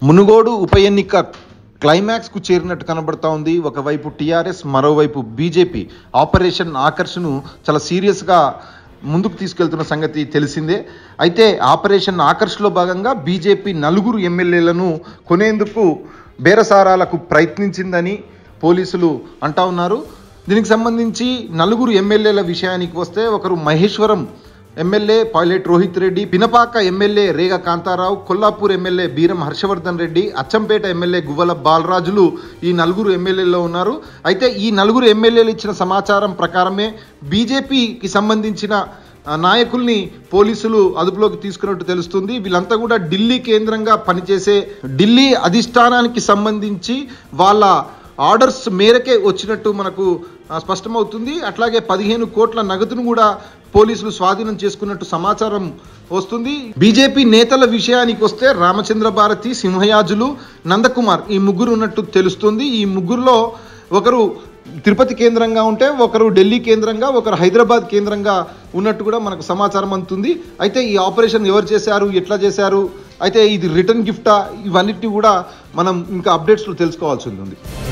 మునుగోడు ఉప ఎన్నిక క్లైమాక్స్కు చేరినట్టు కనబడతా ఉంది ఒకవైపు టీఆర్ఎస్ మరోవైపు బీజేపీ ఆపరేషన్ ఆకర్షను చాలా సీరియస్గా ముందుకు తీసుకెళ్తున్న సంగతి తెలిసిందే అయితే ఆపరేషన్ ఆకర్ష్లో భాగంగా బీజేపీ నలుగురు ఎమ్మెల్యేలను కొనేందుకు బేరసారాలకు ప్రయత్నించిందని పోలీసులు అంటా ఉన్నారు దీనికి సంబంధించి నలుగురు ఎమ్మెల్యేల విషయానికి వస్తే ఒకరు Maheshwaram MLA Pilot Rohith Reddy Pinapaka MLA Rega Kantharao Kollapur MLA Beeram Harshavardhan Reddy Achampet MLA Guvvala బాలరాజులు ఈ నలుగురు ఎమ్మెల్యేల్లో ఉన్నారు అయితే ఈ నలుగురు ఎమ్మెల్యేలు ఇచ్చిన సమాచారం ప్రకారమే బీజేపీకి సంబంధించిన ఆ, నాయకుల్ని పోలీసులు అదుపులోకి తీసుకున్నట్టు తెలుస్తుంది వీళ్ళంతా కూడా ఢిల్లీ కేంద్రంగా పనిచేసే ఢిల్లీ అధిష్టానానికి సంబంధించి వాళ్ళ ఆర్డర్స్ మేరకే వచ్చినట్టు మనకు ఆ, స్పష్టమవుతుంది అట్లాగే పదిహేను కోట్ల నగదును కూడా పోలీసులు స్వాధీనం చేసుకున్నట్టు సమాచారం వస్తుంది బీజేపీ నేతల విషయానికి వస్తే రామచంద్ర భారతి సింహయాజులు నందకుమార్ ఈ ముగ్గురు ఉన్నట్టు తెలుస్తుంది ఈ ముగ్గురులో ఒకరు తిరుపతి కేంద్రంగా ఉంటే ఒకరు ఢిల్లీ కేంద్రంగా ఒకరు హైదరాబాద్ కేంద్రంగా ఉన్నట్టు కూడా మనకు సమాచారం అందుతుంది అయితే ఈ ఆపరేషన్ ఎవరు చేశారు ఎట్లా చేశారు అయితే ఇది రిటర్న్ గిఫ్టా ఇవన్నిటిని కూడా మనం ఇంకా అప్డేట్స్లో తెలుసుకోవాల్సి ఉంది